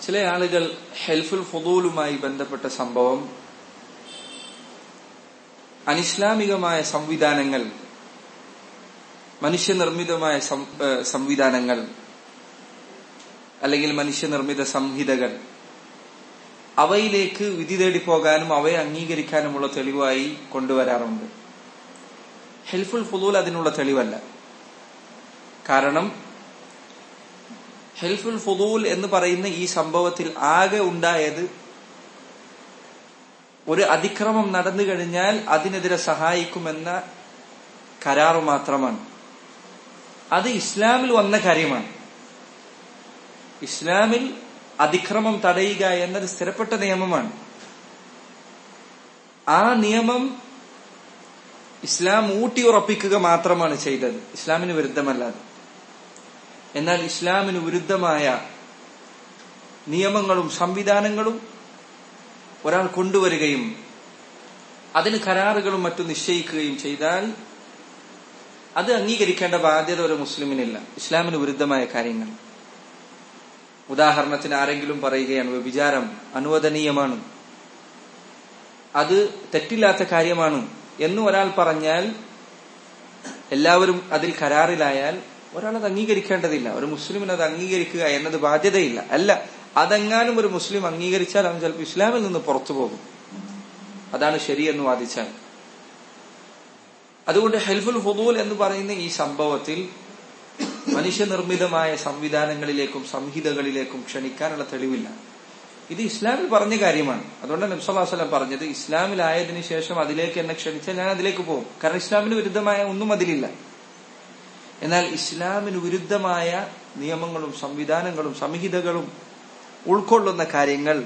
ചില ആളുകൾ ഹെൽഫുൽ ഫുദൂലുമായി ബന്ധപ്പെട്ട സംഭവം അനിസ്ലാമികമായ സംവിധാനങ്ങൾ മനുഷ്യനിർമ്മിതമായ സംവിധാനങ്ങൾ അല്ലെങ്കിൽ മനുഷ്യനിർമ്മിത സംഹിതകൾ അവയിലേക്ക് വിധി തേടി പോകാനും അവയെ അംഗീകരിക്കാനുമുള്ള തെളിവായി കൊണ്ടുവരാറുണ്ട് ഹെൽഫുൽ ഫുദൂൽ അതിനുള്ള തെളിവല്ല കാരണം ഹെൽഫുൽ ഫുദൂൽ എന്ന് പറയുന്ന ഈ സംഭവത്തിൽ ആകെ ഉണ്ടായത് ഒരു അതിക്രമം നടന്നു കഴിഞ്ഞാൽ അതിനെതിരെ സഹായിക്കുമെന്ന കരാറ് മാത്രമാണ് അത് ഇസ്ലാമിൽ വന്ന കാര്യമാണ് ഇസ്ലാമിൽ അതിക്രമം തടയുക എന്നത് സ്ഥിരപ്പെട്ട നിയമമാണ് ആ നിയമം ഇസ്ലാം ഊട്ടിയുറപ്പിക്കുക മാത്രമാണ് ചെയ്തത് ഇസ്ലാമിന് വിരുദ്ധമല്ലാതെ എന്നാൽ ഇസ്ലാമിന് വിരുദ്ധമായ നിയമങ്ങളും സംവിധാനങ്ങളും ഒരാൾ കൊണ്ടുവരികയും അതിന് കരാറുകളും മറ്റും നിശ്ചയിക്കുകയും ചെയ്താൽ അത് അംഗീകരിക്കേണ്ട ബാധ്യത ഒരു മുസ്ലിമിനില്ല ഇസ്ലാമിന് വിരുദ്ധമായ കാര്യങ്ങൾ ഉദാഹരണത്തിന് ആരെങ്കിലും പറയുകയാണ് വ്യഭിചാരം അനുവദനീയമാണ് അത് തെറ്റില്ലാത്ത കാര്യമാണ് എന്ന് ഒരാൾ പറഞ്ഞാൽ എല്ലാവരും അതിൽ കരാറിലായാൽ ഒരാൾ അത് അംഗീകരിക്കേണ്ടതില്ല ഒരു മുസ്ലിമിന് അത് അംഗീകരിക്കുക എന്നത് ബാധ്യതയില്ല അല്ല അതെങ്ങാനും ഒരു മുസ്ലിം അംഗീകരിച്ചാൽ അവൻ ചിലപ്പോൾ ഇസ്ലാമിൽ നിന്ന് പുറത്തു പോകും അതാണ് ശരിയെന്ന് വാദിച്ചാൽ അതുകൊണ്ട് ഹെൽഫുൽ ഫുദൂൽ എന്ന് പറയുന്ന ഈ സംഭവത്തിൽ മനുഷ്യനിർമ്മിതമായ സംവിധാനങ്ങളിലേക്കും സംഹിതകളിലേക്കും ക്ഷണിക്കാനുള്ള തെളിവില്ല ഇത് ഇസ്ലാമിൽ പറഞ്ഞ കാര്യമാണ് അതുകൊണ്ട് നബ്സല്ലാസ്ലം പറഞ്ഞത് ഇസ്ലാമിലായതിനു ശേഷം അതിലേക്ക് എന്നെ ക്ഷണിച്ചാൽ ഞാൻ അതിലേക്ക് പോകും കാരണം ഇസ്ലാമിന് വിരുദ്ധമായ ഒന്നും അതിലില്ല എന്നാൽ ഇസ്ലാമിന് വിരുദ്ധമായ നിയമങ്ങളും സംവിധാനങ്ങളും സംഹിതകളും ഉൾക്കൊള്ളുന്ന കാര്യങ്ങൾ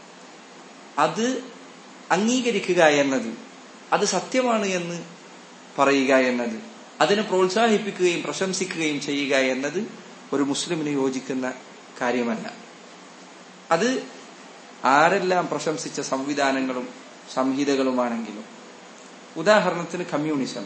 അത് അംഗീകരിക്കുക എന്നത് അത് സത്യമാണ് എന്ന് പറയുക എന്നത് അതിനെ പ്രോത്സാഹിപ്പിക്കുകയും പ്രശംസിക്കുകയും ചെയ്യുക എന്നത് ഒരു മുസ്ലിമിന് യോജിക്കുന്ന കാര്യമല്ല അത് ആരെല്ലാം പ്രശംസിച്ച സംവിധാനങ്ങളും സംഹിതകളുമാണെങ്കിലും ഉദാഹരണത്തിന് കമ്മ്യൂണിസം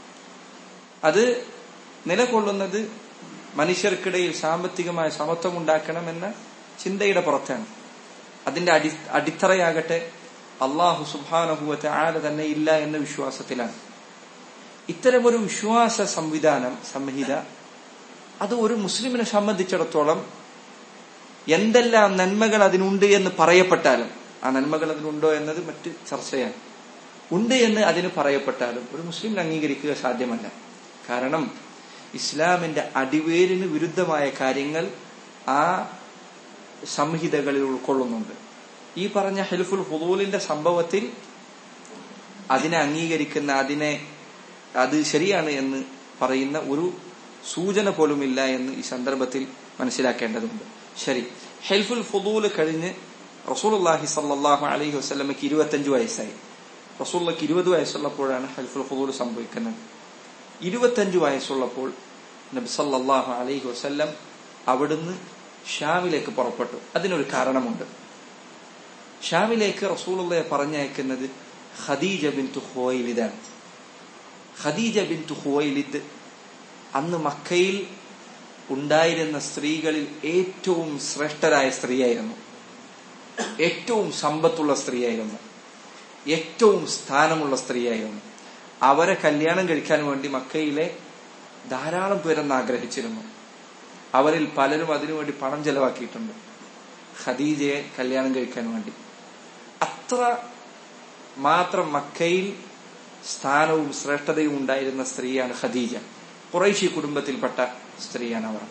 അത് നിലകൊള്ളുന്നത് മനുഷ്യർക്കിടയിൽ സാമ്പത്തികമായ സമത്വം ഉണ്ടാക്കണമെന്ന ചിന്തയുടെ പുറത്താണ് അതിന്റെ അടി അടിത്തറയാകട്ടെ അള്ളാഹു സുബാനഹുവത്തെ ആല തന്നെ ഇല്ല എന്ന വിശ്വാസത്തിലാണ് ഇത്തരമൊരു വിശ്വാസ സംവിധാനം സംഹിത അത് ഒരു മുസ്ലിമിനെ സംബന്ധിച്ചിടത്തോളം എന്തെല്ലാം നന്മകൾ അതിനുണ്ട് എന്ന് പറയപ്പെട്ടാലും ആ നന്മകൾ അതിനുണ്ടോ എന്നത് മറ്റ് ചർച്ചയാണ് ഉണ്ട് എന്ന് അതിന് പറയപ്പെട്ടാലും ഒരു മുസ്ലിമിന് അംഗീകരിക്കുക സാധ്യമല്ല കാരണം ഇസ്ലാമിന്റെ അടിവേരിന് വിരുദ്ധമായ കാര്യങ്ങൾ ആ സംഹിതകളിൽ ഉൾക്കൊള്ളുന്നുണ്ട് ഈ പറഞ്ഞ ഹെൽഫുൽ ഹുദൂലിന്റെ സംഭവത്തിൽ അതിനെ അംഗീകരിക്കുന്ന അതിനെ അത് ശരിയാണ് എന്ന് പറയുന്ന ഒരു സൂചന പോലുമില്ല എന്ന് ഈ സന്ദർഭത്തിൽ മനസ്സിലാക്കേണ്ടതുണ്ട് ശരി ഹെൽഫുൽ ഫുദൂൽ കഴിഞ്ഞ് റസൂലുല്ലാഹി സല്ലാഹു അലൈഹി വസ്ലമക്ക് ഇരുപത്തഞ്ച് വയസ്സായി റസൂള്ളക്ക് ഇരുപത് വയസ്സുള്ളപ്പോഴാണ് ഹെൽഫുൽ ഫുദൂൽ സംഭവിക്കുന്നത് ഇരുപത്തഞ്ച് വയസ്സുള്ളപ്പോൾ നബി സല്ലാഹു അലൈഹി വസ്ല്ലം അവിടുന്ന് ഷാമിലേക്ക് പുറപ്പെട്ടു അതിനൊരു കാരണമുണ്ട് ഷാമിലേക്ക് റസൂലുള്ളയെ പറഞ്ഞയക്കുന്നത് ഖദീജ ബിൻ ഹുവൈലിദാണ് ഖദീജ ബിൻ ഹുവൈലിദ് അന്ന് മക്കയിൽ ഉണ്ടായിരുന്ന സ്ത്രീകളിൽ ഏറ്റവും ശ്രേഷ്ഠരായ സ്ത്രീയായിരുന്നു ഏറ്റവും സമ്പത്തുള്ള സ്ത്രീയായിരുന്നു ഏറ്റവും സ്ഥാനമുള്ള സ്ത്രീയായിരുന്നു അവരെ കല്യാണം കഴിക്കാൻ വേണ്ടി മക്കയിലെ ധാരാളം പേരെന്ന് ആഗ്രഹിച്ചിരുന്നു അവരിൽ പലരും അതിനുവേണ്ടി പണം ചെലവാക്കിയിട്ടുണ്ട് ഖദീജയെ കല്യാണം കഴിക്കാൻ വേണ്ടി അത്ര മാത്രം മക്കയിൽ സ്ഥാനവും ശ്രേഷ്ഠതയും ഉണ്ടായിരുന്ന സ്ത്രീയാണ് ഖദീജ കുറേശി കുടുംബത്തിൽപ്പെട്ട സ്ത്രീയാണ് അവർ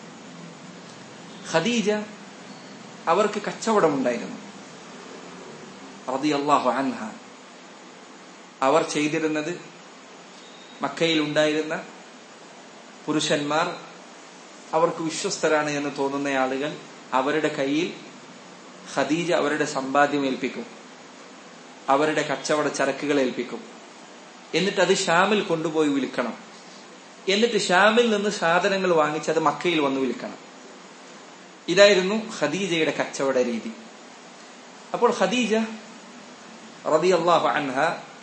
ഖദീജ അവർക്ക് കച്ചവടമുണ്ടായിരുന്നു റതി അള്ളാഹു അൻഹ അവർ ചെയ്തിരുന്നത് മക്കയിൽ ഉണ്ടായിരുന്ന പുരുഷന്മാർ അവർക്ക് വിശ്വസ്തരാണ് എന്ന് തോന്നുന്ന ആളുകൾ അവരുടെ കയ്യിൽ ഖദീജ അവരുടെ സമ്പാദ്യം ഏൽപ്പിക്കും അവരുടെ കച്ചവട ചരക്കുകൾ ഏൽപ്പിക്കും എന്നിട്ട് അത് ഷാമിൽ കൊണ്ടുപോയി വിൽക്കണം എന്നിട്ട് ഷാമിൽ നിന്ന് സാധനങ്ങൾ വാങ്ങിച്ച് അത് മക്കയിൽ വന്ന് വിൽക്കണം ഇതായിരുന്നു ഖദീജയുടെ കച്ചവട രീതി അപ്പോൾ ഖദീജ റതി അള്ളാഹു അൻഹ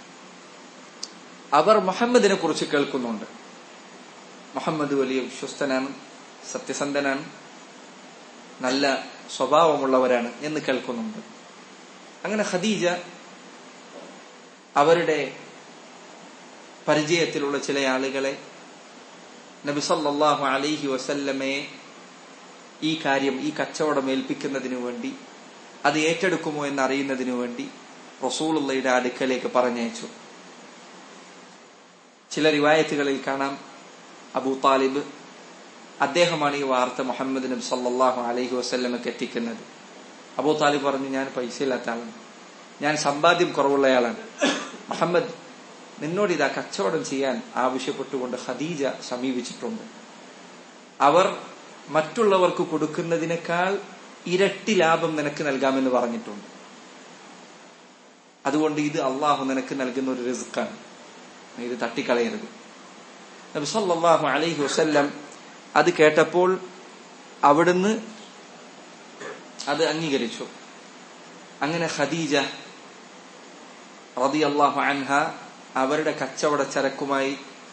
അവർ മുഹമ്മദിനെ കുറിച്ച് കേൾക്കുന്നുണ്ട് മുഹമ്മദ് വലിയ വിശ്വസ്തനാണ് സത്യസന്ധനാണ് നല്ല സ്വഭാവമുള്ളവരാണ് എന്ന് കേൾക്കുന്നുണ്ട് അങ്ങനെ ഖദീജ അവരുടെ പരിചയത്തിലുള്ള ചില ആളുകളെ നബി സല്ലല്ലാഹു അലൈഹി വസല്ലമയെ ഈ കാര്യം ഈ കച്ചവടം ഏൽപ്പിക്കുന്നതിനു വേണ്ടി അത് ഏറ്റെടുക്കുമോ എന്ന് അറിയുന്നതിനു വേണ്ടി റസൂലുള്ളയുടെ അടുക്കലേക്ക് പറഞ്ഞയച്ചു ചില റിവായത്തുകളിൽ കാണാം അബൂ താലിബ് അദ്ദേഹമാണ് ഈ വാർത്ത മുഹമ്മദ് നബി സല്ലല്ലാഹു അലൈഹി വസല്ലമക്ക് എത്തിക്കുന്നത് അബൂ താലിബ് പറഞ്ഞു ഞാൻ പൈസ ഇല്ലാത്ത ആളാണ് ഞാൻ സമ്പാദ്യം കുറവുള്ളയാളാണ് മുഹമ്മദ് നിന്നോട് ഇതാ കച്ചവടം ചെയ്യാൻ ആവശ്യപ്പെട്ടുകൊണ്ട് ഖദീജ സമീപിച്ചിട്ടുണ്ട് അവർ മറ്റുള്ളവർക്ക് കൊടുക്കുന്നതിനേക്കാൾ ഇരട്ടി ലാഭം നിനക്ക് നൽകാമെന്ന് പറഞ്ഞിട്ടുണ്ട് അതുകൊണ്ട് ഇത് അള്ളാഹു നിനക്ക് നൽകുന്ന ഒരു റിസ്ക്കാണ് ഇത് തട്ടിക്കളയരുത് നബി സല്ലല്ലാഹു അലൈഹി വസല്ലം അത് കേട്ടപ്പോൾ അവിടുന്ന് അത് അംഗീകരിച്ചു അങ്ങനെ ഖദീജ റളിയല്ലാഹു അൻഹ അവരുടെ കച്ചവട ചരക്കുമായി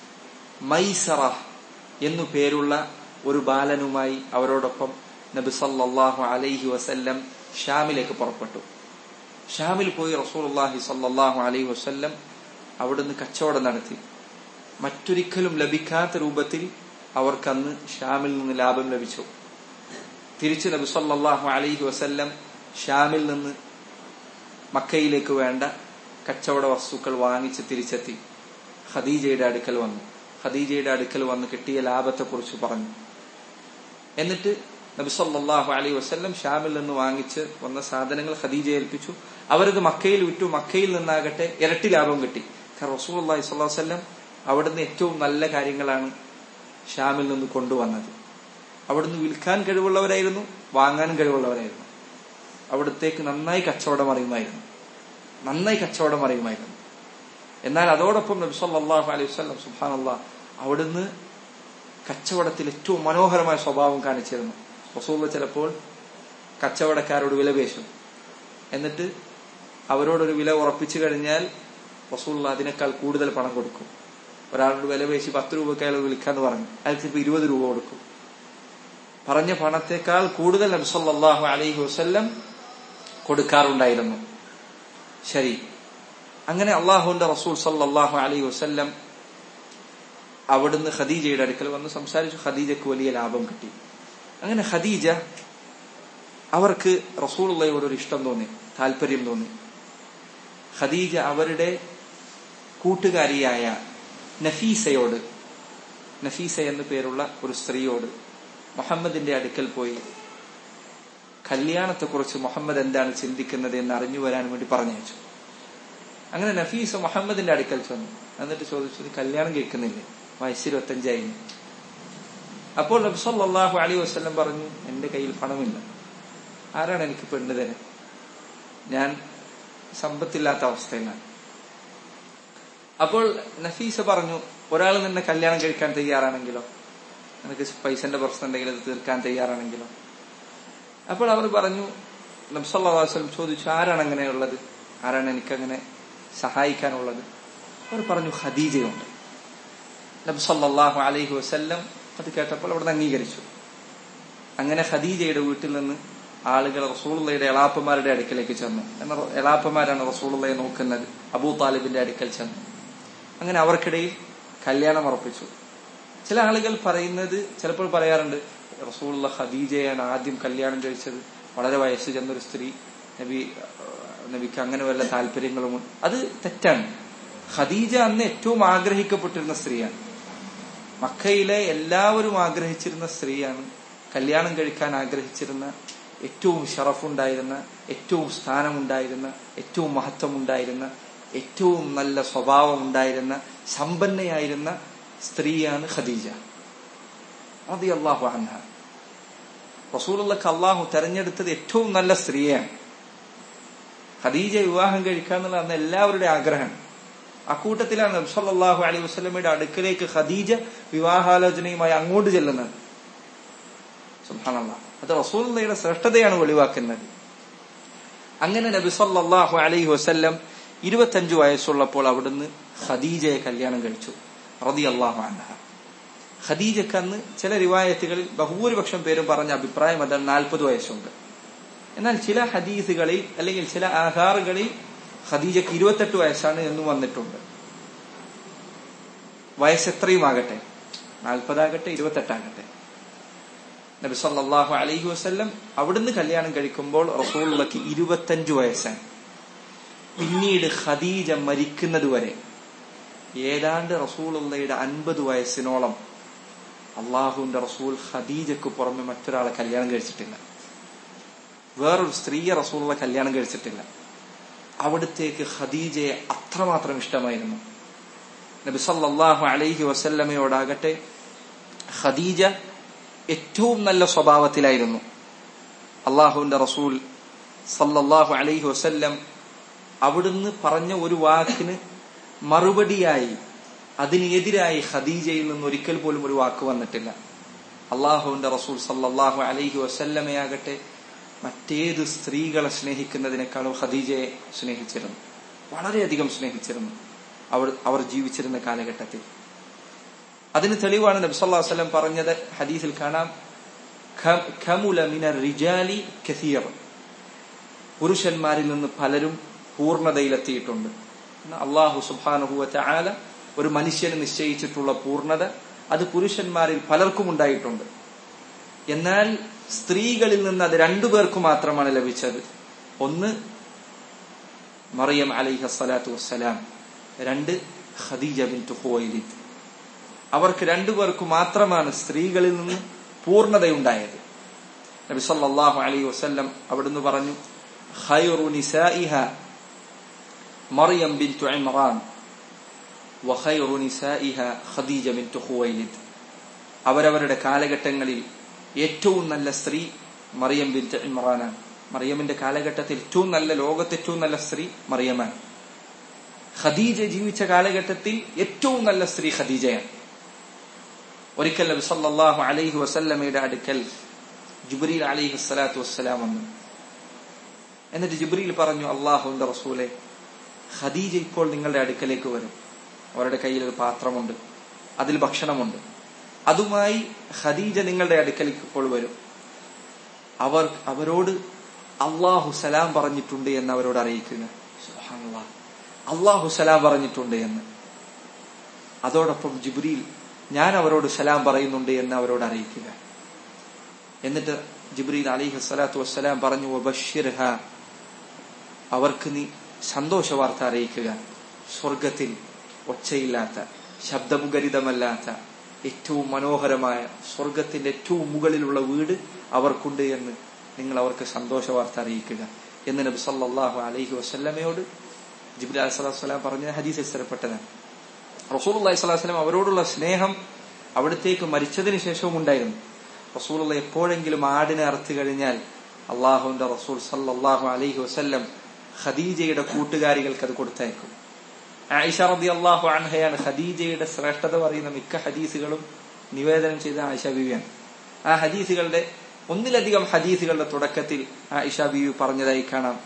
മൈസറ എന്നു പേരുള്ള ഒരു ബാലനുമായി അവരോടൊപ്പം നബി സല്ലല്ലാഹു അലൈഹി വസല്ലം ഷാമിലേക്ക് പുറപ്പെട്ടു ഷാമിൽ പോയി റസൂലുള്ളാഹി സല്ലല്ലാഹു അലൈഹി വസല്ലം അവിടുന്ന് കച്ചവടം നടത്തി മറ്റൊരിക്കലും ലഭിക്കാത്ത രൂപത്തിൽ അവർക്കന്ന് ഷാമിൽ നിന്ന് ലാഭം ലഭിച്ചു തിരിച്ച് നബി സല്ലല്ലാഹു അലൈഹി വസല്ലം ഷാമിൽ നിന്ന് മക്കയിലേക്ക് വേണ്ട കച്ചവട വസ്തുക്കൾ വാങ്ങിച്ച് തിരിച്ചെത്തി ഖദീജയുടെ അടുക്കൽ വന്നു ഖദീജയുടെ അടുക്കൽ വന്ന് കിട്ടിയ ലാഭത്തെക്കുറിച്ച് പറഞ്ഞു എന്നിട്ട് നബി സല്ലല്ലാഹു അലൈഹി വസല്ലം ഷാമിൽ നിന്ന് വാങ്ങിച്ച് വന്ന സാധനങ്ങൾ ഖദീജ ഏൽപ്പിച്ചു അവരത് മക്കയിൽ വിറ്റു മക്കയിൽ നിന്നാകട്ടെ ഇരട്ടി ലാഭം കിട്ടി റസൂൽ അള്ളാഹി സ്വല്ലാ വല്ലം അവിടുന്ന് ഏറ്റവും നല്ല കാര്യങ്ങളാണ് ഷാമിൽ നിന്ന് കൊണ്ടുവന്നത് അവിടുന്ന് വിൽക്കാൻ കഴിവുള്ളവരായിരുന്നു വാങ്ങാൻ കഴിവുള്ളവരായിരുന്നു അവിടത്തേക്ക് നന്നായി കച്ചവടം അറിയുമായിരുന്നു നന്നായി കച്ചവടം അറിയുമായിരുന്നു എന്നാൽ അതോടൊപ്പം നബി സല്ലല്ലാഹു അലൈഹി വസല്ലം സുബ്ഹാനല്ലാഹ് അവിടുന്ന് കച്ചവടത്തിൽ ഏറ്റവും മനോഹരമായ സ്വഭാവം കാണിച്ചിരുന്നു റസൂള്ള ചിലപ്പോൾ കച്ചവടക്കാരോട് വില പേശും എന്നിട്ട് അവരോടൊരു വില ഉറപ്പിച്ചു കഴിഞ്ഞാൽ റസൂള്ള അതിനേക്കാൾ കൂടുതൽ പണം കൊടുക്കും ഒരാളോട് വില പേശി പത്ത് രൂപയ്ക്ക് അയാൾ വിളിക്കാന്ന് പറഞ്ഞു അയാൾക്ക് ഇപ്പൊ ഇരുപത് രൂപ കൊടുക്കും പറഞ്ഞ പണത്തേക്കാൾ കൂടുതൽ നബി സല്ലല്ലാഹു അലൈഹി വസല്ലം കൊടുക്കാറുണ്ടായിരുന്നു ശരി അങ്ങനെ അള്ളാഹുന്റെ റസൂൽ സല്ലല്ലാഹു അലൈഹി വസല്ലം അവിടുന്ന് ഖദീജയുടെ അടുക്കൽ വന്ന് സംസാരിച്ചു ഖദീജക്ക് വലിയ ലാഭം കിട്ടി അങ്ങനെ ഖദീജ അവർക്ക് റസൂലുള്ളയോട് ഒരു ഇഷ്ടം തോന്നി താല്പര്യം തോന്നി ഖദീജ അവരുടെ കൂട്ടുകാരിയായ നഫീസയോട് നഫീസ എന്നു പേരുള്ള ഒരു സ്ത്രീയോട് മുഹമ്മദിന്റെ അടുക്കൽ പോയി കല്യാണത്തെക്കുറിച്ച് മുഹമ്മദ് എന്താണ് ചിന്തിക്കുന്നത് എന്ന് അറിഞ്ഞു വരാൻ വേണ്ടി പറഞ്ഞയച്ചു അങ്ങനെ നഫീസ മുഹമ്മദിന്റെ അടുക്കൽ ചെന്നു എന്നിട്ട് ചോദിച്ചു "നീ കല്യാണം കേൾക്കുന്നില്ലേ വയസ്സ് ഇരുപത്തഞ്ചായി അപ്പോൾ നബി സല്ലല്ലാഹു അലൈഹി വസല്ലം പറഞ്ഞു എന്റെ കയ്യിൽ പണമില്ല ആരാണ് എനിക്ക് പെണ്ണ് തരാൻ ഞാൻ സമ്പത്തില്ലാത്ത അവസ്ഥയിലാണ് അപ്പോൾ നഫീസ പറഞ്ഞു ഒരാൾ നിന്നെ കല്യാണം കഴിക്കാൻ തയ്യാറാണെങ്കിലോ നിനക്ക് പൈസന്റെ പ്രശ്നം ഉണ്ടെങ്കിൽ അത് തീർക്കാൻ തയ്യാറാണെങ്കിലോ അപ്പോൾ അവർ പറഞ്ഞു നബ്സല്ലാസ്ലം ചോദിച്ചു ആരാണ് അങ്ങനെയുള്ളത് ആരാണ് എനിക്കങ്ങനെ സഹായിക്കാനുള്ളത് അവർ പറഞ്ഞു ഖദീജയുണ്ട് നബ്സല്ലാഹു അലൈഹി വസല്ലം അത് കേട്ടപ്പോൾ അവിടെ അംഗീകരിച്ചു അങ്ങനെ ഖദീജയുടെ വീട്ടിൽ നിന്ന് ആളുകൾ റസൂളുള്ളയുടെ എളാപ്പമാരുടെ അടുക്കലേക്ക് ചെന്നു എന്ന എളാപ്പമാരാണ് റസൂളുള്ളയെ നോക്കുന്നത് അബൂ താലിബിന്റെ അടുക്കൽ ചെന്നു അങ്ങനെ അവർക്കിടയിൽ കല്യാണം ഉറപ്പിച്ചു ചില ആളുകൾ പറയുന്നത് ചിലപ്പോൾ പറയാറുണ്ട് റസൂലുള്ള ഖദീജയാണ് ആദ്യം കല്യാണം കഴിച്ചത് വളരെ വയസ്സ് ചെന്നൊരു സ്ത്രീ നബി നബിക്ക് അങ്ങനെ വല്ല താല്പര്യങ്ങളും അത് തെറ്റാണ് ഖദീജ അന്ന് ഏറ്റവും ആഗ്രഹിക്കപ്പെട്ടിരുന്ന സ്ത്രീയാണ് മക്കയിലെ എല്ലാവരും ആഗ്രഹിച്ചിരുന്ന സ്ത്രീയാണ് കല്യാണം കഴിക്കാൻ ആഗ്രഹിച്ചിരുന്ന ഏറ്റവും ഷറഫുണ്ടായിരുന്ന ഏറ്റവും സ്ഥാനമുണ്ടായിരുന്ന ഏറ്റവും മഹത്വമുണ്ടായിരുന്ന ഏറ്റവും നല്ല സ്വഭാവം ഉണ്ടായിരുന്ന സമ്പന്നയായിരുന്ന സ്ത്രീയാണ് ഖദീജ റതി അള്ളാഹു അൻഹ റസൂലുള്ളക്ക് അള്ളാഹു തെരഞ്ഞെടുത്തത് ഏറ്റവും നല്ല സ്ത്രീയാണ് ഖദീജ വിവാഹം കഴിക്കാന്നുള്ള അന്ന് എല്ലാവരുടെ ആഗ്രഹം അക്കൂട്ടത്തിലാണ് നബ്സല്ലാഹു അലൈഹി വസ്ലമയുടെ അടുക്കലേക്ക് ഖദീജ വിവാഹാലോചനയുമായി അങ്ങോട്ട് ചെല്ലുന്നത് സുബ്ഹാനല്ല അത് റസൂലുള്ളയുടെ ശ്രേഷ്ഠതയാണ് വെളിവാക്കുന്നത് അങ്ങനെ നബി സല്ലല്ലാഹു അലൈഹി വസല്ലം ഇരുപത്തഞ്ചു വയസ്സുള്ളപ്പോൾ അവിടുന്ന് ഖദീജയെ കല്യാണം കഴിച്ചു റതി അള്ളാഹു അൻഹ ഖദീജക്ക് അന്ന് ചില റിവായത്തുകളിൽ ബഹുഭൂരിപക്ഷം പേരും പറഞ്ഞ അഭിപ്രായം അതാണ് നാൽപ്പത് വയസ്സുണ്ട് എന്നാൽ ചില ഹദീസുകളിൽ അല്ലെങ്കിൽ ചില ആഹാറുകളിൽ ഖദീജക്ക് ഇരുപത്തെട്ട് വയസ്സാണ് എന്ന് വന്നിട്ടുണ്ട് വയസ്സ് എത്രയും ആകട്ടെ നാൽപ്പതാകട്ടെ ഇരുപത്തെട്ടാകട്ടെ നബി സല്ലല്ലാഹു അലൈഹി വസല്ലം അവിടുന്ന് കല്യാണം കഴിക്കുമ്പോൾ റസൂലുള്ളക്ക് ഇരുപത്തഞ്ചു വയസ്സാണ് പിന്നീട് ഖദീജ മരിക്കുന്നത് വരെ ഏതാണ്ട് റസൂലുള്ളയുടെ അൻപത് വയസ്സിനോളം അള്ളാഹുവിന്റെ റസൂൽ ഖദീജക്ക് പുറമെ മറ്റൊരാളെ കല്യാണം കഴിച്ചിട്ടില്ല വേറൊരു സ്ത്രീയെ റസൂലുള്ള കല്യാണം കഴിച്ചിട്ടില്ല അവിടത്തേക്ക് ഖദീജയെ അത്രമാത്രം ഇഷ്ടമായിരുന്നു നബി സല്ലല്ലാഹു അലൈഹി വസല്ലമയോടാകട്ടെ ഖദീജ ഏറ്റവും നല്ല സ്വഭാവത്തിലായിരുന്നു അള്ളാഹുവിന്റെ റസൂൽ സല്ലല്ലാഹു അലൈഹി വസല്ലം അവിടുന്ന് പറഞ്ഞ ഒരു വാക്കിന് മറുപടിയായി അതിനെതിരായി ഖദീജയിൽ നിന്ന് ഒരിക്കൽ പോലും ഒരു വാക്ക് വന്നിട്ടില്ല അള്ളാഹുവിന്റെ റസൂൽ സല്ലല്ലാഹു അലൈഹി വസല്ലമയാകട്ടെ മറ്റേത് സ്ത്രീകളെ സ്നേഹിക്കുന്നതിനേക്കാളും ഖദീജയെ സ്നേഹിച്ചിരുന്നു വളരെയധികം സ്നേഹിച്ചിരുന്നു അവർ അവർ ജീവിച്ചിരുന്ന കാലഘട്ടത്തിൽ അതിന് തെളിവാണ് നബി സല്ലല്ലാഹു അലൈഹി വസല്ലം പറഞ്ഞത് ഹദീസിൽ കാണാം ഖമുല മിനർ റിജാലി കസീർ പുരുഷന്മാരിൽ നിന്ന് പലരും പൂർണ്ണതയിലെത്തിയിട്ടുണ്ട് അള്ളാഹു സുബാനുഹുവ ആല ഒരു മനുഷ്യന് നിശ്ചയിച്ചിട്ടുള്ള പൂർണ്ണത അത് പുരുഷന്മാരിൽ പലർക്കും ഉണ്ടായിട്ടുണ്ട് എന്നാൽ സ്ത്രീകളിൽ നിന്ന് അത് രണ്ടു പേർക്ക് മാത്രമാണ് ലഭിച്ചത് ഒന്ന് മറിയം അലൈഹ സ്വലാത്തു വസ്സലാം രണ്ട് ഖദീജ ബിൻ ഖുവൈലിദ് അവർക്ക് രണ്ടുപേർക്ക് മാത്രമാണ് സ്ത്രീകളിൽ നിന്ന് പൂർണ്ണതയുണ്ടായത് നബി സല്ലല്ലാഹു അലൈഹി വസല്ലം അവിടുന്ന് പറഞ്ഞു ഖൈറു നിസാഇഹ മറിയം ബിൻതു ഇമ്രാൻ വഖൈറു നിസാഇഹ ഖദീജ ബിൻതു ഖുവൈലിദ് അവരവരുടെ കാലഘട്ടങ്ങളിൽ ഏറ്റവും നല്ല സ്ത്രീ മറിയം ബിൻത്ത് ഇമ്രാനാണ് മറിയമിന്റെ കാലഘട്ടത്തിൽ ഏറ്റവും നല്ല ലോകത്ത് ഏറ്റവും നല്ല സ്ത്രീ മറിയമാണ് ഖദീജ ജീവിച്ച കാലഘട്ടത്തിൽ ഏറ്റവും നല്ല സ്ത്രീ ഖദീജയാണ് ഒരിക്കൽ നബി സല്ലല്ലാഹു അലൈഹി വസല്ലമയുടെ അടുക്കൽ ജുബ്രീൽ അലൈഹി സ്വലാത്തു വസ്സലാം വന്നു എന്നിട്ട് ജിബ്രീൽ പറഞ്ഞു അള്ളാഹുവിന്റെ റസൂലെ ഖദീജ ഇപ്പോൾ നിങ്ങളുടെ അടുക്കലേക്ക് വരും അവരുടെ കയ്യിൽ ഒരു പാത്രമുണ്ട് അതിൽ ഭക്ഷണമുണ്ട് അതുമായി ഖദീജ നിങ്ങളുടെ അടുക്കലേക്ക് ഇപ്പോൾ വരും അവർ അവരോട് അള്ളാഹു സലാം പറഞ്ഞിട്ടുണ്ട് എന്ന് അവരോട് അറിയിക്കുക അള്ളാഹു സലാം പറഞ്ഞിട്ടുണ്ട് എന്ന് അതോടൊപ്പം ജിബ്രീൽ ഞാൻ അവരോട് സലാം പറയുന്നുണ്ട് എന്ന് അവരോട് അറിയിക്കുക എന്നിട്ട് ജിബ്രീൽ അലിഹു സ്വലാത്തു വസ്സലാം പറഞ്ഞു വബഷിർഹ അവർക്ക് നീ സന്തോഷ വാർത്ത അറിയിക്കുക സ്വർഗത്തിൽ ഒച്ചയില്ലാത്ത ശബ്ദമുഖരിതമല്ലാത്ത ഏറ്റവും മനോഹരമായ സ്വർഗത്തിന്റെ ഏറ്റവും മുകളിലുള്ള വീട് അവർക്കുണ്ട് എന്ന് നിങ്ങൾ അവർക്ക് സന്തോഷ വാർത്ത അറിയിക്കുക എന്ന് നബി സല്ലല്ലാഹു അലൈഹി വസല്ലമയോട് ജിബ്രീൽ അലൈഹി സ്വലാത്തു വസ്സലാം പറഞ്ഞ ഹദീസ് സ്ഥിരപ്പെട്ടതാണ് റസൂൽ അള്ളഹി സ്വലാസ്ലം അവരോടുള്ള സ്നേഹം അവിടത്തേക്ക് മരിച്ചതിന് ശേഷവും ഉണ്ടായിരുന്നു റസൂലുള്ള എപ്പോഴെങ്കിലും ആടിനെ അറുത്തു കഴിഞ്ഞാൽ അള്ളാഹുവിന്റെ റസൂൽ സല്ലാഹു അലൈഹി വസ്ല്ലം ഖദീജയുടെ കൂട്ടുകാരികൾക്ക് അത് കൊടുത്തയക്കും ആയിഷ റബി അള്ളാഹു അൻഹയാണ് ഖദീജയുടെ ശ്രേഷ്ഠത പറയുന്ന മിക്ക ഹദീസുകളും നിവേദനം ചെയ്ത ആയിഷ ബീവിയാണ് ആ ഹദീസുകളുടെ ഒന്നിലധികം ഹദീസുകളുടെ തുടക്കത്തിൽ ആയിഷ ബീവി പറഞ്ഞതായി കാണാം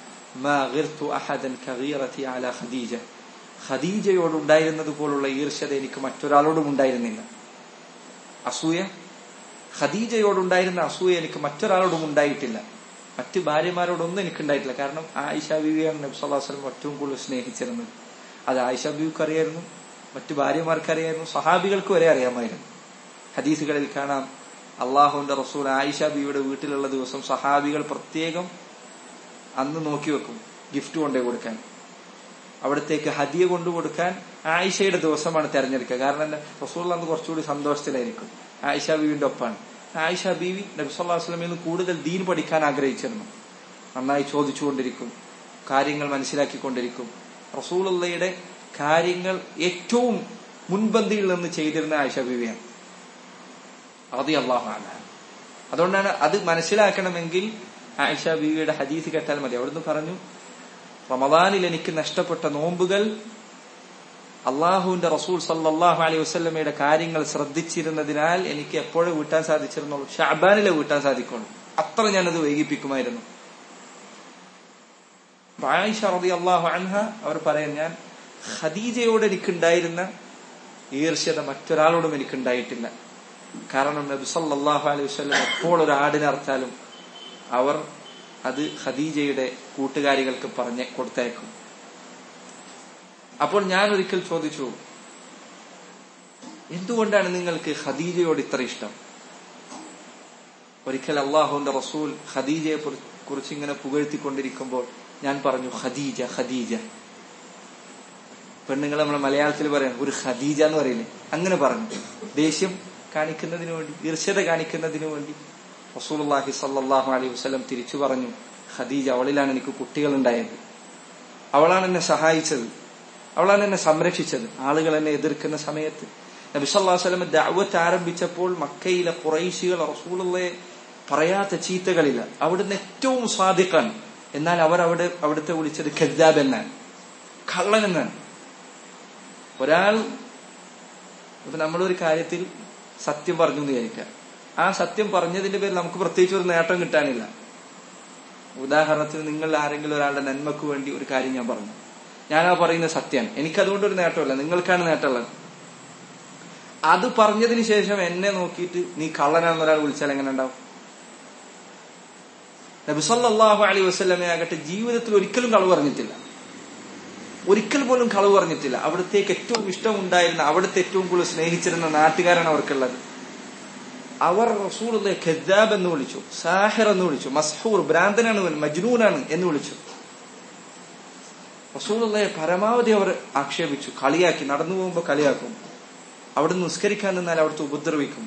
ഖദീജ ഖദീജയോടുണ്ടായിരുന്നത് പോലുള്ള ഈർഷ്യത എനിക്ക് മറ്റൊരാളോടും ഉണ്ടായിരുന്നില്ല അസൂയ ഖദീജയോടുണ്ടായിരുന്ന അസൂയ എനിക്ക് മറ്റൊരാളോടും ഉണ്ടായിട്ടില്ല മറ്റ് ഭാര്യമാരോടൊന്നും എനിക്ക് ഉണ്ടായിട്ടില്ല കാരണം ആയിഷ ബീവിയാണ് നബി സല്ലാസ്ലം ഏറ്റവും കൂടുതൽ സ്നേഹിച്ചിരുന്നത് അത് ആയിഷ ബീവിക്ക് അറിയായിരുന്നു മറ്റു ഭാര്യമാർക്ക് അറിയായിരുന്നു സഹാബികൾക്ക് വരെ അറിയാമായിരുന്നു ഹദീസുകളിൽ കാണാം അള്ളാഹുവിന്റെ റസൂൽ ആയിഷ ബീവിയുടെ വീട്ടിലുള്ള ദിവസം സഹാബികൾ പ്രത്യേകം അന്ന് നോക്കി വെക്കും ഗിഫ്റ്റ് കൊണ്ടേ കൊടുക്കാൻ അവിടത്തേക്ക് ഹദിയ കൊണ്ടു കൊടുക്കാൻ ആയിഷയുടെ ദിവസമാണ് തെരഞ്ഞെടുക്കുക കാരണം എന്താ റസൂൽ അന്ന് കുറച്ചുകൂടി സന്തോഷത്തിലായിരിക്കും ആയിഷ ബീവിന്റെ ഒപ്പാണ് ആയിഷ ബീവി നബിസ്വല്ലാ വസ്ലമിൽ നിന്ന് കൂടുതൽ ദീൻ പഠിക്കാൻ ആഗ്രഹിച്ചിരുന്നു നന്നായി ചോദിച്ചുകൊണ്ടിരിക്കും കാര്യങ്ങൾ മനസ്സിലാക്കിക്കൊണ്ടിരിക്കും റസൂലുള്ളയുടെ കാര്യങ്ങൾ ഏറ്റവും മുൻപന്തിയിൽ നിന്ന് ചെയ്തിരുന്ന ആയിഷ ബീവിയാണ് അതി അള്ളാഹു അതുകൊണ്ടാണ് അത് മനസ്സിലാക്കണമെങ്കിൽ ആയിഷ ബീവിയുടെ ഹദീസ് കേട്ടാൽ മതി അവിടുന്ന് പറഞ്ഞു റമദാനിൽ എനിക്ക് നഷ്ടപ്പെട്ട നോമ്പുകൾ അള്ളാഹുവിന്റെ റസൂൽ സല്ലാഹു അലൈഹി വസ്ലമയുടെ കാര്യങ്ങൾ ശ്രദ്ധിച്ചിരുന്നതിനാൽ എനിക്ക് എപ്പോഴും വീട്ടാൻ സാധിച്ചിരുന്നുള്ളൂ ഷാബാനിലെ വീട്ടാൻ സാധിക്കുള്ളൂ അത്ര ഞാനത് വൈകിപ്പിക്കുമായിരുന്നു ആയിഷ റതി അള്ളാഹു അൻഹ അവർ പറയാൻ ഞാൻ ഖദീജയോട് എനിക്കുണ്ടായിരുന്ന ഈർഷ്യത മറ്റൊരാളോടും എനിക്കുണ്ടായിട്ടില്ല കാരണം നബി സല്ലാഹു അലൈഹി വസ്ലം എപ്പോൾ ഒരു ആടിനെ അർത്താലും അവർ അത് ഖദീജയുടെ കൂട്ടുകാരികൾക്ക് പറഞ്ഞ് കൊടുത്തയക്കും അപ്പോൾ ഞാൻ ഒരിക്കൽ ചോദിച്ചു എന്തുകൊണ്ടാണ് നിങ്ങൾക്ക് ഖദീജയോട് ഇത്ര ഇഷ്ടം ഒരിക്കൽ അള്ളാഹുന്റെ റസൂൽ ഖദീജയെ കുറിച്ച് ഇങ്ങനെ പുകഴ്ത്തിക്കൊണ്ടിരിക്കുമ്പോൾ ഞാൻ പറഞ്ഞു ഖദീജ ഖദീജ പെണ്ണുങ്ങൾ നമ്മളെ മലയാളത്തിൽ പറയാം ഒരു ഖദീജ എന്ന് പറയില്ലേ അങ്ങനെ പറഞ്ഞു ദേഷ്യം കാണിക്കുന്നതിന് വേണ്ടി ഈർഷ്യത കാണിക്കുന്നതിന് വേണ്ടി റസൂലുള്ളാഹി സല്ലല്ലാഹു അലൈഹി വസല്ലം തിരിച്ചു പറഞ്ഞു ഖദീജ അവളിലാണ് എനിക്ക് കുട്ടികൾ ഉണ്ടായത് അവളാണ് എന്നെ സഹായിച്ചത് അവളാണ് എന്നെ സംരക്ഷിച്ചത് ആളുകൾ എന്നെ എതിർക്കുന്ന സമയത്ത് നബി സല്ലല്ലാഹു അലൈഹി വസല്ലം ദഅവത്ത് ആരംഭിച്ചപ്പോൾ മക്കയിലെ ഖുറൈശികൾ റസൂലുള്ളയെ പറയാത്ത ചീത്തകളില്ല അവിടുന്ന് ഏറ്റവും സ്വാദിഖാണ് എന്നാൽ അവർ അവിടെ അവിടുത്തെ വിളിച്ചത് ഖദ്ദാബ് എന്നാണ് കള്ളൻ എന്നാണ് ഒരാൾ ഇപ്പൊ നമ്മളൊരു കാര്യത്തിൽ സത്യം പറഞ്ഞു എന്ന് വിചാരിക്കുക ആ സത്യം പറഞ്ഞതിന്റെ പേരിൽ നമുക്ക് പ്രത്യേകിച്ച് ഒരു നേട്ടം കിട്ടാനില്ല ഉദാഹരണത്തിന് നിങ്ങൾ ആരെങ്കിലും ഒരാളുടെ നന്മക്ക് വേണ്ടി ഒരു കാര്യം ഞാൻ പറഞ്ഞു ഞാൻ ആ പറയുന്ന സത്യമാണ് എനിക്കതുകൊണ്ട് ഒരു നേട്ടമില്ല നിങ്ങൾക്കാണ് നേട്ടമുള്ളത് അത് പറഞ്ഞതിന് ശേഷം എന്നെ നോക്കിയിട്ട് നീ കള്ളനാണെന്ന് ഒരാൾ വിളിച്ചാൽ എങ്ങനെ ഉണ്ടാവും നബിസല്ലാഹു അലൈ വസ്ലമെ ആകട്ടെ ജീവിതത്തിൽ ഒരിക്കലും കളവ് പറഞ്ഞിട്ടില്ല ഒരിക്കൽ പോലും കളവ് പറഞ്ഞിട്ടില്ല അവിടത്തേക്ക് ഏറ്റവും ഇഷ്ടമുണ്ടായിരുന്ന അവിടുത്തെ ഏറ്റവും കൂടുതൽ സ്നേഹിച്ചിരുന്ന നാട്ടുകാരാണ് അവർക്കുള്ളത് അവർ റസൂലെ ഖദ്ദാബ് എന്ന് വിളിച്ചു സാഹിർ എന്ന് വിളിച്ചു മസ്ഹൂർ ഭ്രാന്തനാണ് ഇവൻ മജ്നൂനാണ് എന്ന് വിളിച്ചു റസൂലെ പരമാവധി അവർ ആക്ഷേപിച്ചു കളിയാക്കി നടന്നു പോകുമ്പോൾ കളിയാക്കും അവിടെ നിസ്കരിക്കാൻ നിന്നാൽ അവിടുത്തെ ഉപദ്രവിക്കും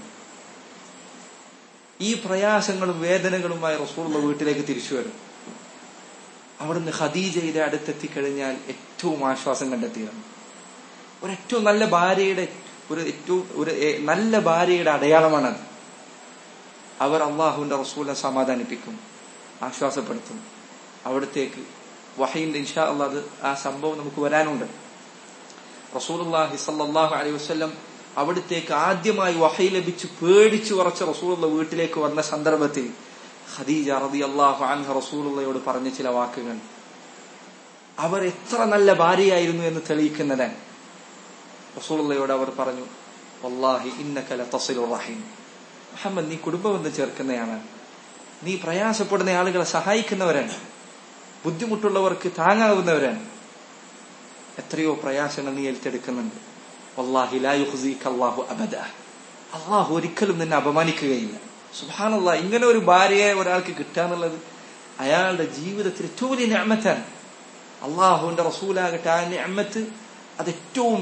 ഈ പ്രയാസങ്ങളും വേദനകളുമായി റസൂലുള്ള വീട്ടിലേക്ക് തിരിച്ചു വരും അവിടുന്ന് ഖദീജയുടെ അടുത്തെത്തിക്കഴിഞ്ഞാൽ ഏറ്റവും ആശ്വാസം കണ്ടെത്തിയിരുന്നു ഒരു ഏറ്റവും നല്ല ഭാര്യയുടെ ഒരു ഏറ്റവും ഒരു നല്ല ഭാര്യയുടെ അടയാളമാണത് അവർ അള്ളാഹുവിന്റെ റസൂലിനെ സമാധാനിപ്പിക്കും ആശ്വാസപ്പെടുത്തും അവിടത്തേക്ക് വഹീന്റെ ഇൻഷാ അള്ളാഹ് ആ സംഭവം നമുക്ക് വരാനുണ്ട് റസൂലുള്ളാഹി സല്ലല്ലാഹു അലൈഹി വസല്ലം അവിടത്തേക്ക് ആദ്യമായി വഹി ലഭിച്ച് പേടിച്ചു ഉറച്ച റസൂലുള്ള വീട്ടിലേക്ക് വന്ന സന്ദർഭത്തിൽ ഖദീജ റതി അള്ളാഹു അൻഹ റസൂലുള്ളയോട് പറഞ്ഞ ചില വാക്കുകൾ അവർ എത്ര നല്ല ഭാര്യയായിരുന്നു എന്ന് തെളിയിക്കുന്നതാണ് റസൂലുള്ളയോട് അവർ പറഞ്ഞു വല്ലാഹി ഇന്നകല തസിലു റഹീം മുഹമ്മദ് നീ കുടുംബബന്ധം ചേർക്കുന്നയാണ് നീ പ്രയാസപ്പെടുന്ന ആളുകളെ സഹായിക്കുന്നവരാണ് ബുദ്ധിമുട്ടുള്ളവർക്ക് താങ്ങാവുന്നവരാണ് എത്രയോ പ്രയാസങ്ങൾ നീ ഏറ്റെടുക്കുന്നുണ്ട് വല്ലാഹി ലാ യുഖ്സീക അല്ലാഹു അബദ അള്ളാഹു ഒരിക്കലും നിന്നെ അപമാനിക്കുകയില്ല സുബാനല്ല ഇങ്ങനെ ഒരു ഭാര്യയെ ഒരാൾക്ക് കിട്ടാന്നുള്ളത് അയാളുടെ ജീവിതത്തിൽ ഏറ്റവും വലിയ ഞാമത്താണ് അള്ളാഹുവിന്റെ റസൂലാകട്ടെ ആ ഞാമത്ത് അത് ഏറ്റവും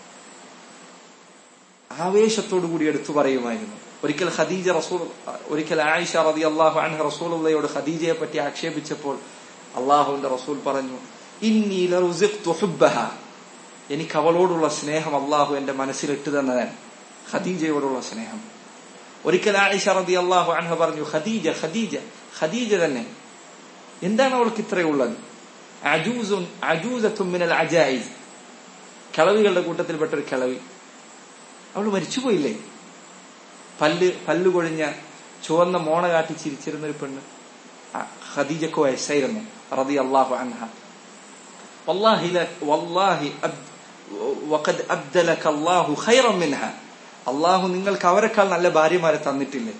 ആവേശത്തോടു കൂടി എടുത്തു പറയുമായിരുന്നു ഒരിക്കൽ ഖദീജ റസൂൽ ഒരിക്കൽ ആയിഷ റതി അള്ളാഹു അൻഹ റസൂലുള്ളയോട് ഖദീജയെ പറ്റി ആക്ഷേപിച്ചപ്പോൾ അള്ളാഹുവിന്റെ റസൂൽ പറഞ്ഞു ഇന്നി ലറുസിഖ്തു ഹുബ്ബഹ എനിക്ക് അവളോടുള്ള സ്നേഹം അള്ളാഹു എന്റെ മനസ്സിലിട്ട് തന്നതാണ് ഖദീജയോടുള്ള സ്നേഹം ഒരിക്കൽ ആയിഷ റതി അള്ളാഹു അൻഹ പറഞ്ഞു ഖദീജ ഖദീജ ഖദീജ തന്നെ എന്താണ് അവൾക്ക് ഇത്രയുള്ളത് അജൂസുൻ അജൂസത്തും മിനൽ അജായിസ് കിളവികളുടെ കൂട്ടത്തിൽപ്പെട്ട ഒരു കിളവി അവൾ മരിച്ചുപോയില്ലേ പല്ല് പല്ല് കൊഴിഞ്ഞ ചുവന്ന മോണ കാട്ടി ചിരിച്ചിരുന്ന ഒരു പെണ്ണ് ഖദീജക്ക് വയസ്സായിരുന്നു റതി അള്ളാഹു അൻഹ والله لك والله وقد أبدلك الله خيرا منها അള്ളാഹു നിങ്ങൾക്ക് അവരെക്കാൾ നല്ല ഭാര്യമാരെ തന്നിട്ടില്ലേ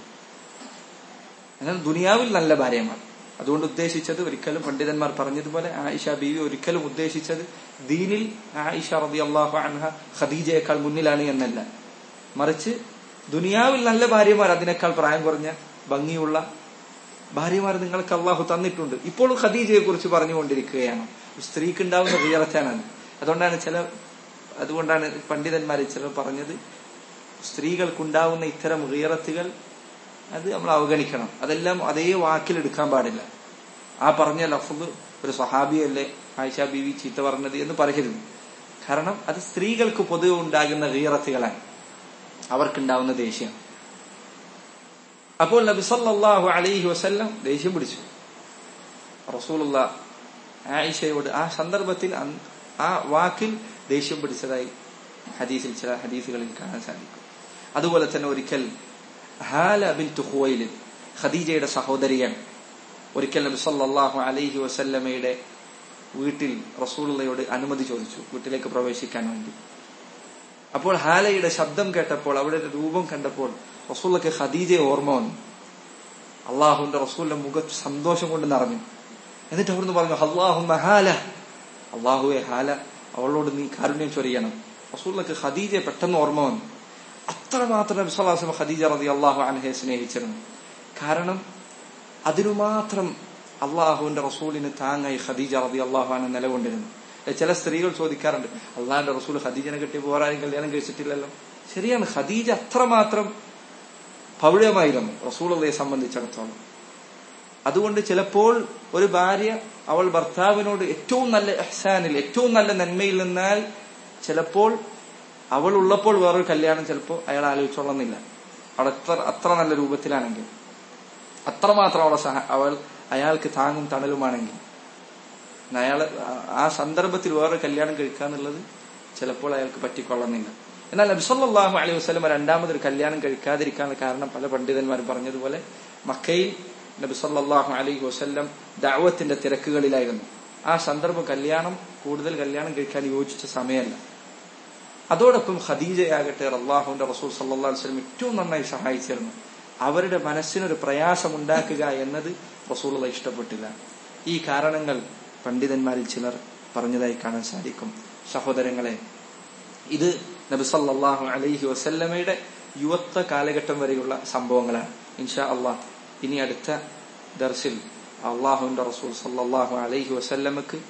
എന്നാൽ ദുനിയാവിൽ നല്ല ഭാര്യമാർ അതുകൊണ്ട് ഉദ്ദേശിച്ചത് ഒരിക്കലും പണ്ഡിതന്മാർ പറഞ്ഞതുപോലെ ആയിഷ ബീവി ഒരിക്കലും ഉദ്ദേശിച്ചത് ദീനിൽ ആയിഷ റബി അള്ളാഹു അൻഹ ഖദീജയേക്കാൾ മുന്നിലാണ് എന്നല്ല മറിച്ച് ദുനിയാവിൽ നല്ല ഭാര്യമാർ അതിനേക്കാൾ പ്രായം കുറഞ്ഞ ഭംഗിയുള്ള ഭാര്യമാർ നിങ്ങൾക്ക് അള്ളാഹു തന്നിട്ടുണ്ട് ഇപ്പോഴും ഖദീജയെ കുറിച്ച് പറഞ്ഞുകൊണ്ടിരിക്കുകയാണ് സ്ത്രീക്ക് ഉണ്ടാവുന്ന വിയർച്ചാനാണ് അതുകൊണ്ടാണ് ചില അതുകൊണ്ടാണ് പണ്ഡിതന്മാർ ചിലർ പറഞ്ഞത് സ്ത്രീകൾക്കുണ്ടാവുന്ന ഇത്തരം ഗീറത്തുകൾ അത് നമ്മൾ അവഗണിക്കണം അതെല്ലാം അതേ വാക്കിലെടുക്കാൻ പാടില്ല ആ പറഞ്ഞ ലഫ്ദ് ഒരു സഹാബിയല്ലേ ആയിഷ ബീവി ചീത്ത പറഞ്ഞത് എന്ന് പറയരുത് കാരണം അത് സ്ത്രീകൾക്ക് പൊതുവെ ഉണ്ടാകുന്ന ഗീറത്തുകളാണ് അവർക്കുണ്ടാവുന്ന ദേഷ്യം അപ്പോൾ നബി സല്ലല്ലാഹു അലൈഹി വസല്ലം ദേഷ്യം പിടിച്ചു റസൂലുള്ള ആയിഷയോട് ആ സന്ദർഭത്തിൽ ആ വാക്കിൽ ദേഷ്യം പിടിച്ചതായി ഹദീസിൽ ചില ഹദീസുകളിൽ കാണാൻ സാധിക്കും അതുപോലെ തന്നെ ഒരിക്കൽ ഹാല ബിൻ തുഹുവയിലിൽ ഖദീജയുടെ സഹോദരിയാണ് ഒരിക്കൽ നബി സല്ലല്ലാഹു അലൈഹി വസല്ലമയുടെ വീട്ടിൽ റസൂലുള്ളയോട് അനുമതി ചോദിച്ചു വീട്ടിലേക്ക് പ്രവേശിക്കാൻ വേണ്ടി അപ്പോൾ ഹാലയുടെ ശബ്ദം കേട്ടപ്പോൾ അവിടെ രൂപം കണ്ടപ്പോൾ റസൂള്ളക്ക് ഖദീജയെ ഓർമ്മ വന്നു അള്ളാഹുവിന്റെ റസൂലിന്റെ മുഖത്ത് സന്തോഷം കൊണ്ട് നിറഞ്ഞു എന്നിട്ട് അവിടുന്ന് പറഞ്ഞു അള്ളാഹു മഹാല അള്ളാഹുവെ ഹാല അവളോട് നീ കാരുണ്യം ചൊരിയണം റസൂലിക്ക് ഖദീജയെ പെട്ടെന്ന് ഓർമ്മ വന്നു അത്രമാത്രം നബിസ്വലാസ്ലം ഖദീജ റതി അള്ളാഹു അനഹയെ സ്നേഹിച്ചിരുന്നു കാരണം അതിനുമാത്രം അള്ളാഹുവിന്റെ റസൂലിന് താങ്ങായി ഖദീജ റതി അള്ളാഹു അന നിലകൊണ്ടിരുന്നു ചില സ്ത്രീകൾ ചോദിക്കാറുണ്ട് അള്ളാഹിന്റെ റസൂൽ ഖദീജനെ കെട്ടി പോരാരും കല്യാണം കഴിച്ചിട്ടില്ലല്ലോ ശരിയാണ് ഖദീജ അത്രമാത്രം പൗഴമായിരുന്നു റസൂളയെ സംബന്ധിച്ചിടത്തോളം അതുകൊണ്ട് ചിലപ്പോൾ ഒരു ഭാര്യ അവൾ ഭർത്താവിനോട് ഏറ്റവും നല്ല എഹ്സാനിൽ ഏറ്റവും നല്ല നന്മയിൽ നിന്നാൽ ചിലപ്പോൾ അവൾ ഉള്ളപ്പോൾ വേറൊരു കല്യാണം ചിലപ്പോൾ അയാൾ ആലോചിച്ചോളുന്നില്ല അവൾ എത്ര അത്ര നല്ല രൂപത്തിലാണെങ്കിൽ അത്രമാത്രം അവളെ സഹ അവൾ അയാൾക്ക് താങ്ങും തണലുമാണെങ്കിൽ അയാൾ ആ സന്ദർഭത്തിൽ വേറൊരു കല്യാണം കഴിക്കുക എന്നുള്ളത് ചിലപ്പോൾ അയാൾക്ക് പറ്റിക്കൊള്ളുന്നില്ല എന്നാൽ നബിസല്ലാഹു അലൈഹി വസ്ലം രണ്ടാമതൊരു കല്യാണം കഴിക്കാതിരിക്കാനുള്ള കാരണം പല പണ്ഡിതന്മാർ പറഞ്ഞതുപോലെ മക്കയിൽ നബി സല്ലാഹു അലൈഹി വസ്ല്ലം ദാവത്തിന്റെ തിരക്കുകളിലായിരുന്നു ആ സന്ദർഭം കല്യാണം കൂടുതൽ കല്യാണം കഴിക്കാൻ യോജിച്ച സമയമല്ല അതോടൊപ്പം ഖദീജയാകട്ടെ അള്ളാഹുന്റെ റസൂൽ സല്ലാ വസ്ലം ഏറ്റവും നന്നായി സഹായിച്ചിരുന്നു അവരുടെ മനസ്സിനൊരു പ്രയാസം ഉണ്ടാക്കുക എന്നത് റസൂൾ ഇഷ്ടപ്പെട്ടില്ല ഈ കാരണങ്ങൾ പണ്ഡിതന്മാരിൽ ചിലർ പറഞ്ഞതായി കാണാൻ സാധിക്കും സഹോദരങ്ങളെ ഇത് നബി സല്ലാഹു അലൈഹി വസല്ലമയുടെ യുവത്വ കാലഘട്ടം വരെയുള്ള സംഭവങ്ങളാണ് ഇൻഷാ അള്ളാഹ് ഇനി അടുത്ത ദർസിൽ അള്ളാഹുവിന്റെ റസൂൽ സല്ലാഹു അലൈഹി വസല്ലമക്ക്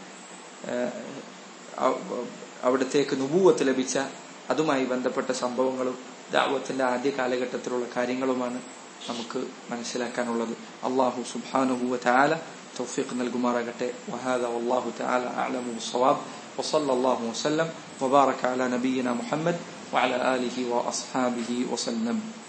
അവിടത്തേക്ക് നുപൂവത്ത് ലഭിച്ച അതുമായി ബന്ധപ്പെട്ട സംഭവങ്ങളും ദാവത്തിന്റെ ആദ്യ കാലഘട്ടത്തിലുള്ള കാര്യങ്ങളുമാണ് നമുക്ക് മനസ്സിലാക്കാനുള്ളത് അള്ളാഹു സുബാനുഭൂവ താല توفيق നൽകുമാറാകട്ടെ وهذا والله تعالى أعلم بالصواب وصلى الله وسلم وبارك على نبينا محمد وعلى آله وأصحابه وسلم